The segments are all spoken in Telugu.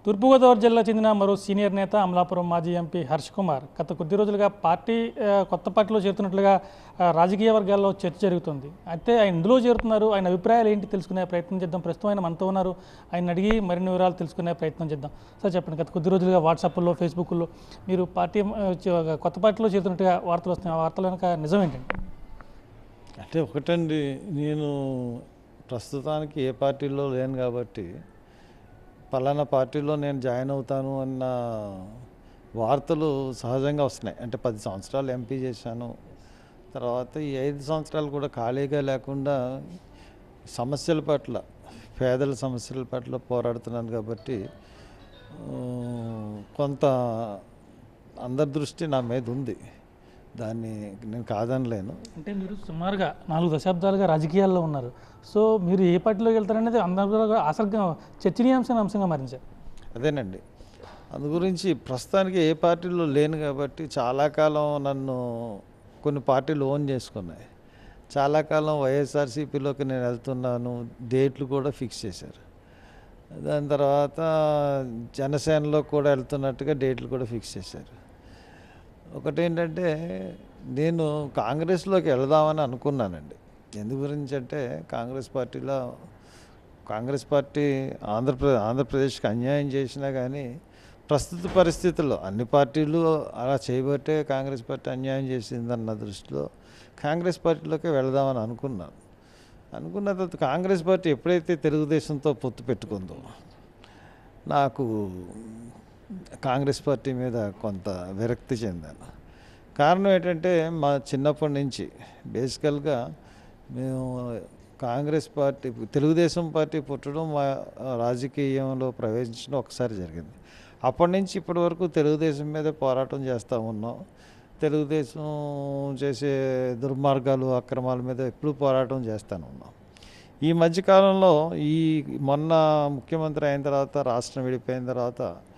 తూర్పుగోదావరి జిల్లా చెందిన మరో సీనియర్ నేత అమలాపురం మాజీ ఎంపీ హర్ష్ కుమార్ గత కొద్ది రోజులుగా పార్టీ ఆ, కొత్త పార్టీలో చేరుతున్నట్లుగా ఆ, రాజకీయ వర్గాల్లో చర్చ జరుగుతుంది అయితే ఆయన ఇందులో చేరుతున్నారు ఆయన అభిప్రాయాలు ఏంటి తెలుసుకునే ప్రయత్నం చేద్దాం ప్రస్తుతం ఆయన మనతో ఉన్నారు ఆయన అడిగి మరిన్ని వివరాలు తెలుసుకునే ప్రయత్నం చేద్దాం సార్ చెప్పండి గత కొద్ది రోజులుగా వాట్సాప్లో ఫేస్బుక్లో మీరు పార్టీ ఆ, చే- కొత్త పార్టీలో చేరుతున్నట్టుగా వార్తలు వస్తున్నాయి ఆ వార్తల వెనక నిజం ఏంటండి అంటే ఒకటండి నేను ప్రస్తుతానికి ఏ పార్టీలో లేను కాబట్టి పలానా పార్టీలో నేను జాయిన్ అవుతాను అన్న వార్తలు సహజంగా వస్తున్నాయి అంటే పది సంవత్సరాలు ఎంపీ చేశాను తర్వాత ఈ ఐదు సంవత్సరాలు కూడా ఖాళీగా లేకుండా సమస్యల పట్ల పేదల సమస్యల పట్ల పోరాడుతున్నాను కాబట్టి ఆ, కొంత అందరి దృష్టి నా మీద ఉంది దాన్ని నేను కాదనలేను అంటే మీరు సుమారుగా నాలుగు దశాబ్దాలుగా రాజకీయాల్లో ఉన్నారు సో మీరు ఏ పార్టీలోకి వెళ్తారనేది అందరూ ఆసక్తిగా చర్చనీయాంశమైన అంశంగా మారించారు అదేనండి అందు గురించి ప్రస్తుతానికి ఏ పార్టీలో లేను కాబట్టి చాలా కాలం నన్ను కొన్ని పార్టీలు ఓన్ చేసుకున్నాయి చాలా కాలం వైఎస్ఆర్సీపీలోకి నేను వెళ్తున్నాను డేట్లు కూడా ఫిక్స్ చేశారు దాని తర్వాత జనసేనలో కూడా వెళ్తున్నట్టుగా డేట్లు కూడా ఫిక్స్ చేశారు ఒకటేంటంటే నేను కాంగ్రెస్లోకి వెళదామని అనుకున్నానండి ఎందు గురించి అంటే కాంగ్రెస్ పార్టీలో కాంగ్రెస్ పార్టీ ఆంధ్రప్రదేశ్ ఆంధ్రప్రదేశ్కి అన్యాయం చేసినా కానీ ప్రస్తుత పరిస్థితుల్లో అన్ని పార్టీలు అలా చేయబట్టే కాంగ్రెస్ పార్టీ అన్యాయం చేసిందన్న దృష్టిలో కాంగ్రెస్ పార్టీలోకి వెళదామని అనుకున్నాను అనుకున్న తర్వాత కాంగ్రెస్ పార్టీ ఎప్పుడైతే తెలుగుదేశంతో పొత్తు పెట్టుకుందో నాకు కాంగ్రెస్ పార్టీ మీద కొంత విరక్తి చెందాను కారణం ఏంటంటే మా చిన్నప్పటి నుంచి బేసికల్గా మేము కాంగ్రెస్ పార్టీ తెలుగుదేశం పార్టీ పుట్టడం మా రాజకీయంలో ప్రవేశించడం ఒకసారి జరిగింది అప్పటి నుంచి ఇప్పటి వరకు తెలుగుదేశం మీద పోరాటం చేస్తూ ఉన్నాం తెలుగుదేశం చేసే దుర్మార్గాలు అక్రమాల మీద ఎప్పుడు పోరాటం చేస్తూనే ఉన్నాం ఈ మధ్యకాలంలో ఈ మొన్న ముఖ్యమంత్రి అయిన తర్వాత రాష్ట్రం విడిపోయిన తర్వాత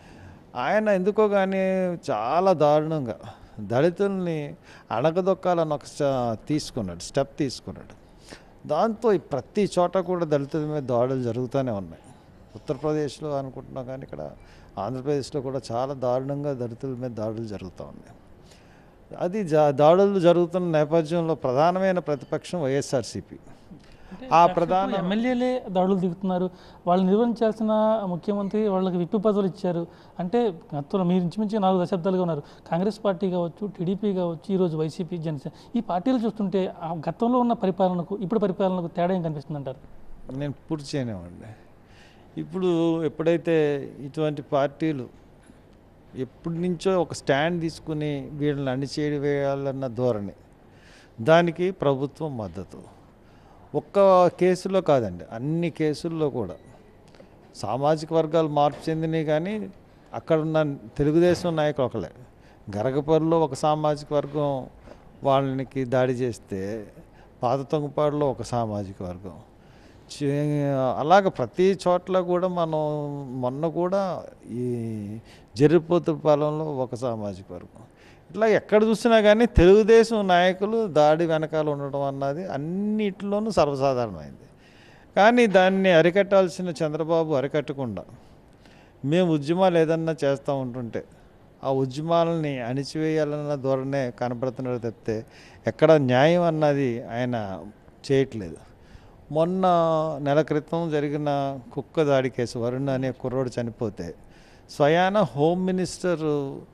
ఆయన ఎందుకో కానీ చాలా దారుణంగా దళితుల్ని అణగదొక్కాలని ఒక స్ట- తీసుకున్నాడు స్టెప్ తీసుకున్నాడు దాంతో ఈ ప్రతి చోట కూడా దళితుల మీద దాడులు జరుగుతూనే ఉన్నాయి ఉత్తరప్రదేశ్లో అనుకుంటున్నాం కానీ ఇక్కడ ఆంధ్రప్రదేశ్లో కూడా చాలా దారుణంగా దళితుల మీద దాడులు జరుగుతూ ఉన్నాయి అది జా దాడులు జరుగుతున్న నేపథ్యంలో ప్రధానమైన ప్రతిపక్షం వైఎస్ఆర్సీపీ ఆ ప్రధాన ఎమ్మెల్యేలే దాడులు దిగుతున్నారు వాళ్ళు నిర్వహించాల్సిన ముఖ్యమంత్రి వాళ్ళకి విప్పు పదవులు ఇచ్చారు అంటే గతంలో మీరు ఇంచుమించు నాలుగు దశాబ్దాలుగా ఉన్నారు కాంగ్రెస్ పార్టీ కావచ్చు టీడీపీ కావచ్చు ఈరోజు వైసీపీ జనసేన ఈ పార్టీలు చూస్తుంటే ఆ గతంలో ఉన్న పరిపాలనకు ఇప్పుడు పరిపాలనకు తేడా ఏం కనిపిస్తుంది అంటారు నేను పూర్తి చేయనివ్వండి ఇప్పుడు ఎప్పుడైతే ఇటువంటి పార్టీలు ఎప్పటి నుంచో ఒక స్టాండ్ తీసుకుని వీళ్ళని అణిచేయవేయాలన్న ధోరణి దానికి ప్రభుత్వం మద్దతు ఒక్క కేసులో కాదండి అన్ని కేసుల్లో కూడా సామాజిక వర్గాలు మార్పు చెందినవి కానీ అక్కడున్న తెలుగుదేశం నాయకులు ఒకలే గరగపల్లిలో ఒక సామాజిక వర్గం వాళ్ళకి దాడి చేస్తే పాత తొంగపాడులో ఒక సామాజిక వర్గం చే- అలాగ ప్రతి చోట్ల కూడా మనం మొన్న కూడా ఈ జరిపోతుపాలెంలో ఒక సామాజిక వర్గం ఇట్లా ఎక్కడ చూసినా కానీ తెలుగుదేశం నాయకులు దాడి వెనకాల ఉండడం అన్నది అన్నిటిలోనూ సర్వసాధారణమైంది కానీ దాన్ని అరికట్టాల్సిన చంద్రబాబు అరికట్టకుండా మేము ఉద్యమాలు ఏదన్నా చేస్తూ ఉంటుంటే ఆ ఉద్యమాలని అణిచివేయాలన్న ధోరణే కనపడుతున్నాడు తప్పితే ఎక్కడ న్యాయం అన్నది ఆయన చేయట్లేదు మొన్న నెల క్రితం జరిగిన కుక్క దాడి కేసు వరుణ్ అనే కుర్రోడు చనిపోతే స్వయాన హోమ్ మినిస్టర్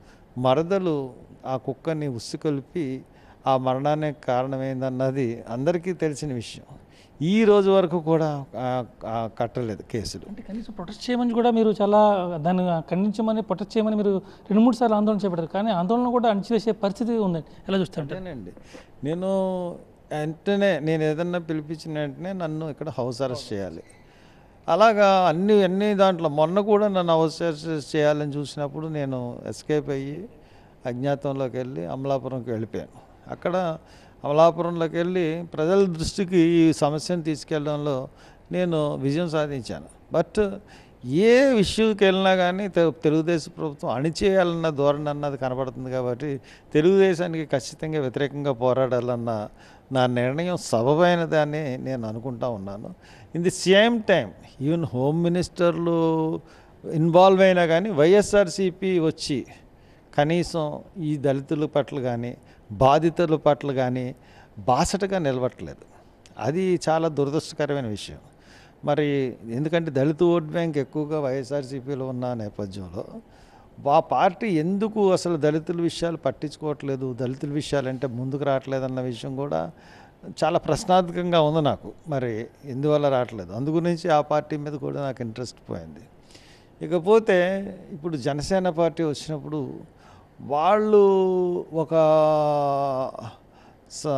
మరదలు ఆ కుక్కని ఉసికొల్పి ఆ మరణానికి కారణమైందన్నది అందరికీ తెలిసిన విషయం ఈ రోజు వరకు కూడా ఆ- ఆ కట్టలేదు కేసులు అంటే కనీసం ప్రొటెస్ట్ చేయమని కూడా మీరు చాలా దాన్ని ఖండించమని ప్రొటెస్ట్ చేయమని మీరు రెండు మూడు సార్లు ఆందోళన చేపట్టారు కానీ ఆందోళన కూడా అణిచివేసే పరిస్థితి ఉందండి ఎలా చూస్తారంటే అంతేనండి నేను వెంటనే నేను ఏదన్నా పిలిపించిన వెంటనే నన్ను ఇక్కడ హౌస్ అరెస్ట్ చేయాలి అలాగా అన్ని అన్ని దాంట్లో మొన్న కూడా నన్ను హౌస్ అరెస్ట్ చేయాలని చూసినప్పుడు నేను ఎస్కేప్ అయ్యి అజ్ఞాతంలోకి వెళ్ళి అమలాపురంకి వెళ్ళిపోయాను అక్కడ అమలాపురంలోకి వెళ్ళి ప్రజల దృష్టికి ఈ సమస్యను తీసుకెళ్ళడంలో నేను విజయం సాధించాను బట్ ఏ విషయంకి వెళ్ళినా కానీ తె- తెలుగుదేశం ప్రభుత్వం అణిచేయాలన్న ధోరణి అన్నది కనబడుతుంది కాబట్టి తెలుగుదేశానికి ఖచ్చితంగా వ్యతిరేకంగా పోరాడాలన్న నా నిర్ణయం సబబైనదని నేను అనుకుంటా ఉన్నాను in the same time even home మినిస్టర్లు ఇన్వాల్వ్ అయినా కానీ వైఎస్ఆర్సీపీ వచ్చి కనీసం ఈ దళితుల పట్ల కానీ బాధితుల పట్ల కానీ బాసటగా నిలబట్టలేదు అది చాలా దురదృష్టకరమైన విషయం మరి ఎందుకంటే దళిత ఓట్ బ్యాంక్ ఎక్కువగా వైఎస్ఆర్సీపీలో ఉన్న నేపథ్యంలో ఆ పార్టీ ఎందుకు అసలు దళితుల విషయాలు పట్టించుకోవట్లేదు దళితుల విషయాలంటే ముందుకు రావట్లేదు అన్న విషయం కూడా చాలా ప్రశ్నార్థకంగా ఉంది నాకు మరి ఎందువల్ల రావట్లేదు అందు గురించి ఆ పార్టీ మీద కూడా నాకు ఇంట్రెస్ట్ పోయింది ఇకపోతే ఇప్పుడు జనసేన పార్టీ వచ్చినప్పుడు వాళ్ళు ఒక స-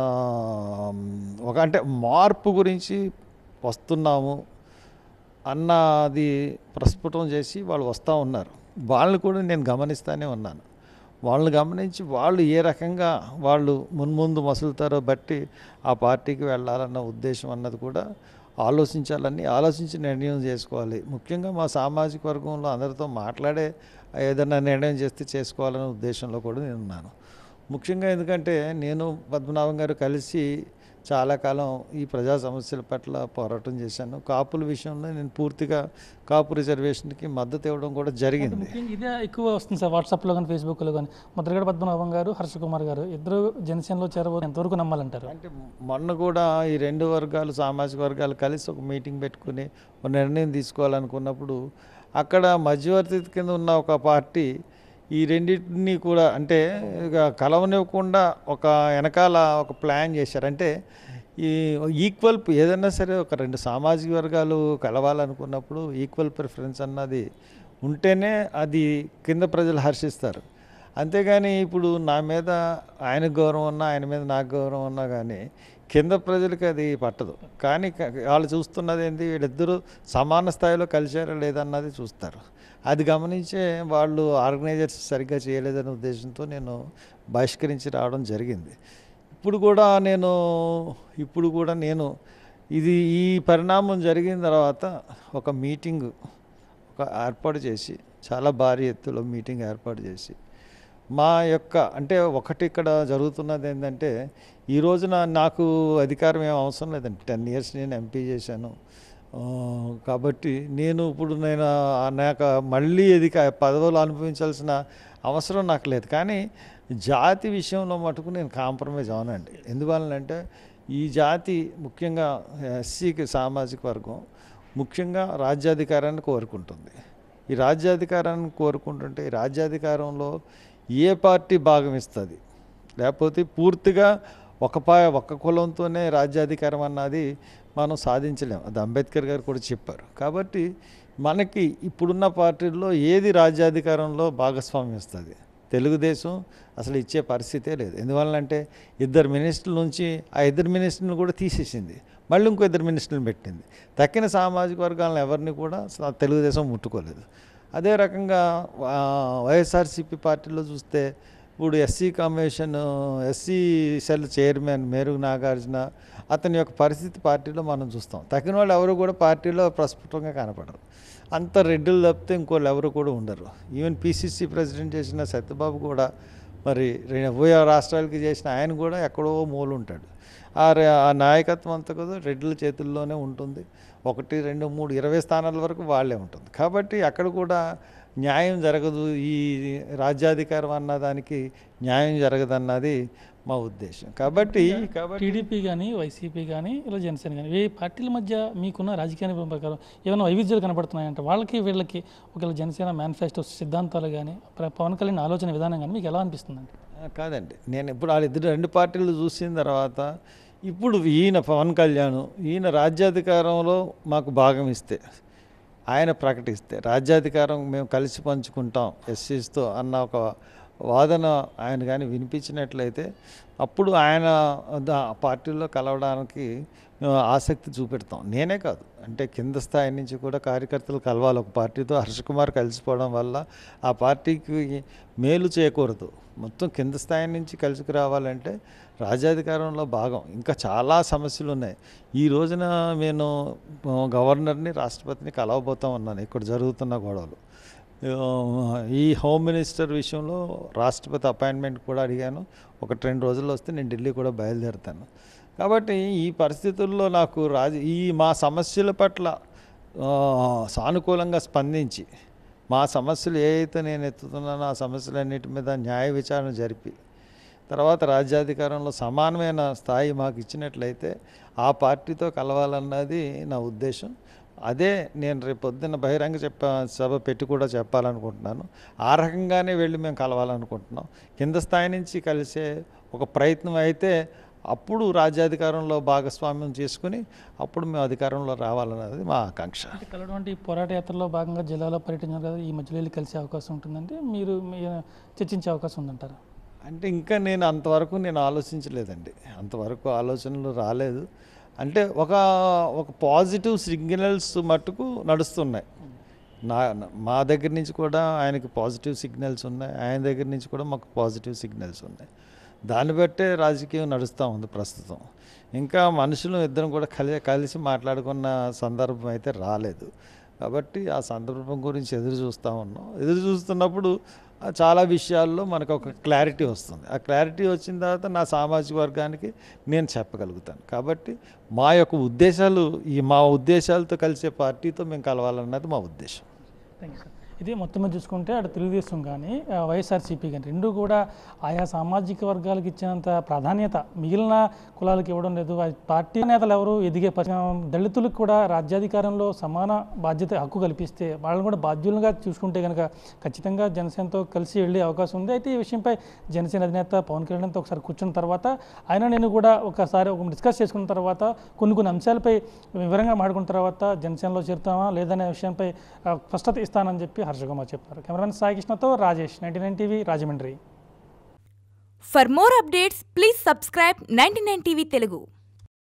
ఒక అంటే మార్పు గురించి వస్తున్నాము అన్నది ప్రస్ఫుటం చేసి వాళ్ళు వస్తూ ఉన్నారు వాళ్ళని కూడా నేను గమనిస్తూనే ఉన్నాను వాళ్ళని గమనించి వాళ్ళు ఏ రకంగా వాళ్ళు మున్ముందు మసులుతారో బట్టి ఆ పార్టీకి వెళ్ళాలన్న ఉద్దేశం అన్నది కూడా ఆలోచించాలని ఆలోచించి నిర్ణయం చేసుకోవాలి ముఖ్యంగా మా సామాజిక వర్గంలో అందరితో మాట్లాడే ఏదైనా నిర్ణయం చేస్తే చేసుకోవాలనే ఉద్దేశంలో కూడా నేను ఉన్నాను ముఖ్యంగా ఎందుకంటే నేను పద్మనాభం గారు కలిసి చాలా కాలం ఈ ప్రజా సమస్యల పట్ల పోరాటం చేశాను కాపుల విషయంలో నేను పూర్తిగా కాపు రిజర్వేషన్కి మద్దతు ఇవ్వడం కూడా జరిగింది ముఖ్యంగా ఇదే ఎక్కువ వస్తుంది సార్ వాట్సాప్లో కానీ ఫేస్బుక్లో కానీ ముద్రగడ పద్మనాభం గారు హర్ష కుమార్ గారు ఇద్దరు జనసేనలో చేరబోతే ఎంతవరకు నమ్మాలంటారు అంటే మొన్న కూడా ఈ రెండు వర్గాలు సామాజిక వర్గాలు కలిసి ఒక మీటింగ్ పెట్టుకుని ఒక నిర్ణయం తీసుకోవాలనుకున్నప్పుడు అక్కడ మధ్యవర్తి కింద ఉన్న ఒక పార్టీ ఈ రెండింటిని కూడా అంటే ఇక కలవనివ్వకుండా ఒక వెనకాల ఒక ప్లాన్ చేశారు అంటే ఈ ఈక్వల్ ఏదైనా సరే ఒక రెండు సామాజిక వర్గాలు కలవాలనుకున్నప్పుడు ఈక్వల్ ప్రిఫరెన్స్ అన్నది ఉంటేనే అది కింద ప్రజలు హర్షిస్తారు అంతేగాని ఇప్పుడు నా మీద ఆయన గౌరవం ఉన్నా ఆయన మీద నాకు గౌరవం ఉన్నా కానీ కింద ప్రజలకి అది పట్టదు కానీ క- వాళ్ళు చూస్తున్నది ఏంటి వీళ్ళిద్దరూ సమాన స్థాయిలో కలిశారా లేదన్నది చూస్తారు అది గమనించే వాళ్ళు ఆర్గనైజర్స్ సరిగ్గా చేయలేదనే ఉద్దేశంతో నేను బహిష్కరించి రావడం జరిగింది ఇప్పుడు కూడా నేను ఇప్పుడు కూడా నేను ఇది ఈ పరిణామం జరిగిన తర్వాత ఒక మీటింగ్ ఒక ఏర్పాటు చేసి చాలా భారీ ఎత్తులో మీటింగ్ ఏర్పాటు చేసి మా యొక్క అంటే ఒకటి ఇక్కడ జరుగుతున్నది ఏంటంటే ఈ రోజున నాకు అధికారం ఏం అవసరం లేదండి టెన్ ఇయర్స్ నేను ఎంపీ చేశాను ఆ, కాబట్టి నేను ఇప్పుడు నేను ఆ నాకు మళ్ళీ అధిక పదవులు అనుభవించాల్సిన అవసరం నాకు లేదు కానీ జాతి విషయంలో మటుకు నేను కాంప్రమైజ్ అవనండి ఎందువలనంటే ఈ జాతి ముఖ్యంగా ఎస్సీకి సామాజిక వర్గం ముఖ్యంగా రాజ్యాధికారాన్ని కోరుకుంటుంది ఈ రాజ్యాధికారాన్ని కోరుకుంటుంటే ఈ రాజ్యాధికారంలో ఏ పార్టీ భాగం ఇస్తుంది లేకపోతే పూర్తిగా ఒక పా ఒక కులంతోనే రాజ్యాధికారం అన్నది మనం సాధించలేం అది అంబేద్కర్ గారు కూడా చెప్పారు కాబట్టి మనకి ఇప్పుడున్న పార్టీల్లో ఏది రాజ్యాధికారంలో భాగస్వామ్యం ఇస్తుంది తెలుగుదేశం అసలు ఇచ్చే పరిస్థితే లేదు ఎందువల్లంటే ఇద్దరు మినిస్టర్ల నుంచి ఆ ఇద్దరు మినిస్టర్ని కూడా తీసేసింది మళ్ళీ ఇంకో ఇద్దరు మినిస్టర్ని పెట్టింది తక్కిన సామాజిక వర్గాలను ఎవరిని కూడా స- తెలుగుదేశం ముట్టుకోలేదు అదే రకంగా ఆ, వైఎస్ఆర్సీపీ పార్టీలో చూస్తే ఇప్పుడు SC commission SC cell chairman Merugu Nagarjuna అతని యొక్క పరిస్థితి పార్టీలో మనం చూస్తాం తగిన వాళ్ళు ఎవరు కూడా పార్టీలో ప్రస్ఫుటంగా కనపడరు అంత రెడ్డిలు తప్పితే ఇంకోళ్ళు ఎవరు కూడా ఉండరు ఈవెన్ పిసిసి ప్రెసిడెంట్ చేసిన సత్యబాబు కూడా మరి రె- ఉభయ రాష్ట్రాలకి చేసిన ఆయన కూడా ఎక్కడో మూలు ఉంటాడు ఆ రే- ఆ నాయకత్వం అంతా కూడా రెడ్డిల చేతుల్లోనే ఉంటుంది ఒకటి రెండు మూడు ఇరవై స్థానాల వరకు వాళ్ళే ఉంటుంది కాబట్టి అక్కడ కూడా న్యాయం జరగదు ఈ రాజ్యాధికారం అన్న దానికి న్యాయం జరగదన్నది మా ఉద్దేశం కాబట్టి కాబట్టి టీడీపీ కానీ వైసీపీ కానీ ఇలా జనసేన కానీ ఈ పార్టీల మధ్య మీకున్న రాజకీయ అనుభవం ప్రకారం ఏమైనా వైవిధ్యాలు కనపడుతున్నాయంటే వాళ్ళకి వీళ్ళకి ఒకవేళ జనసేన మేనిఫెస్టో సిద్ధాంతాలు కానీ ప్ర- పవన్ కళ్యాణ్ ఆలోచన విధానం కానీ మీకు ఎలా అనిపిస్తుందండి ఆ, కాదండి నేను ఇప్పుడు వాళ్ళిద్దరు రెండు పార్టీలు చూసిన తర్వాత ఇప్పుడు ఈయన పవన్ కళ్యాణ్ ఈయన రాజ్యాధికారంలో మాకు భాగం ఇస్తే ఆయన ప్రకటిస్తే రాజ్యాధికారం మేము కలిసి పంచుకుంటాం ఎస్సీస్తో అన్న ఒక వాదన ఆయన కానీ వినిపించినట్లయితే అప్పుడు ఆయన దా- పార్టీలో కలవడానికి మేము ఆసక్తి చూపెడతాం నేనే కాదు అంటే కింద స్థాయి నుంచి కూడా కార్యకర్తలు కలవాలి ఒక పార్టీతో హర్ష కుమార్ కలిసిపోవడం వల్ల ఆ పార్టీకి మేలు చేకూరదు మొత్తం కింద స్థాయి నుంచి కలిసికి రావాలంటే రాజ్యాధికారంలో భాగం ఇంకా చాలా సమస్యలు ఉన్నాయి ఈ రోజున నేను ఆ, గవర్నర్ని రాష్ట్రపతిని కలవబోతా ఉన్నాను ఇక్కడ జరుగుతున్న గొడవలు ఆ, ఈ హోమ్ మినిస్టర్ విషయంలో రాష్ట్రపతి అపాయింట్మెంట్ కూడా అడిగాను ఒక రెండు రోజుల్లో వస్తే నేను ఢిల్లీ కూడా బయలుదేరుతాను కాబట్టి ఈ పరిస్థితుల్లో నాకు రాజ ఈ మా సమస్యల పట్ల ఆ, సానుకూలంగా స్పందించి మా సమస్యలు ఏ అయితే నేను ఎత్తుతున్నానో ఆ సమస్యలన్నిటి మీద న్యాయ విచారణ జరిపి తర్వాత రాజ్యాధికారంలో సమానమైన స్థాయి మాకు ఇచ్చినట్లయితే ఆ పార్టీతో కలవాలన్నది నా ఉద్దేశం అదే నేను రేపు పొద్దున్న బహిరంగ చెప్ప సభ పెట్టి కూడా చెప్పాలనుకుంటున్నాను ఆ రకంగానే వెళ్ళి మేము కలవాలనుకుంటున్నాం కింద స్థాయి నుంచి కలిసే ఒక ప్రయత్నం అయితే అప్పుడు రాజ్యాధికారంలో భాగస్వామ్యం చేసుకుని అప్పుడు మేము అధికారంలో రావాలన్నది మా ఆకాంక్ష అంటే కలవటువంటి పోరాట యాత్రలో భాగంగా జిల్లాలో పర్యటించారు కదా ఈ మధ్యలో వెళ్ళి కలిసే అవకాశం ఉంటుందంటే మీరు మీ- చర్చించే అవకాశం ఉందంటారా అంటే ఇంకా నేను అంతవరకు నేను ఆలోచించలేదండి అంతవరకు ఆలోచనలు రాలేదు అంటే ఒక ఒక పాజిటివ్ సిగ్నల్స్ మట్టుకు నడుస్తున్నాయి నా నా- మా దగ్గర నుంచి కూడా ఆయనకి పాజిటివ్ సిగ్నల్స్ ఉన్నాయి ఆయన దగ్గర నుంచి కూడా మాకు పాజిటివ్ సిగ్నల్స్ ఉన్నాయి దాన్ని బట్టే రాజకీయం నడుస్తూ ఉంది ప్రస్తుతం ఇంకా మనుషులు ఇద్దరం కూడా కలిసి కలిసి మాట్లాడుకున్న సందర్భం అయితే రాలేదు కాబట్టి ఆ సందర్భం గురించి ఎదురు చూస్తూ ఉన్నాం ఎదురు చూస్తున్నప్పుడు ఆ చాలా విషయాల్లో మనకు ఒక క్లారిటీ వస్తుంది ఆ క్లారిటీ వచ్చిన తర్వాత నా సామాజిక వర్గానికి నేను చెప్పగలుగుతాను కాబట్టి మా యొక్క ఉద్దేశాలు ఈ మా ఉద్దేశాలతో కలిసే పార్టీతో మేము కలవాలన్నది మా ఉద్దేశం థ్యాంక్ యూ సార్ ఇది మొత్తం మీద చూసుకుంటే అటు తెలుగుదేశం కానీ ఆ, వైఎస్ఆర్సీపీ కానీ రెండు కూడా ఆయా సామాజిక వర్గాలకు ఇచ్చినంత ప్రాధాన్యత మిగిలిన కులాలకు ఇవ్వడం లేదు ఆ పార్టీ నేతలు ఎవరు ఎదిగే పరి- ఆ, దళితులకు కూడా రాజ్యాధికారంలో సమాన బాధ్యత హక్కు కల్పిస్తే వాళ్ళని కూడా బాధ్యులుగా చూసుకుంటే కనుక ఖచ్చితంగా జనసేనతో కలిసి వెళ్ళే అవకాశం ఉంది అయితే ఈ విషయంపై జనసేన అధినేత పవన్ కళ్యాణ్తో ఒకసారి కూర్చున్న తర్వాత ఆయన నేను కూడా ఒకసారి ఒక డిస్కస్ చేసుకున్న తర్వాత కొన్ని కొన్ని అంశాలపై వివరంగా మాట్లాడుకున్న తర్వాత జనసేనలో చేరుతామా లేదనే విషయంపై ఆ, స్పష్టత ఇస్తానని చెప్పి హర్షకుమార్ చెప్పారు కెమెరామెన్ సాయి కృష్ణతో Rajesh ninety nine TV Rajahmundry For more updates, please subscribe 99 TV Telugu.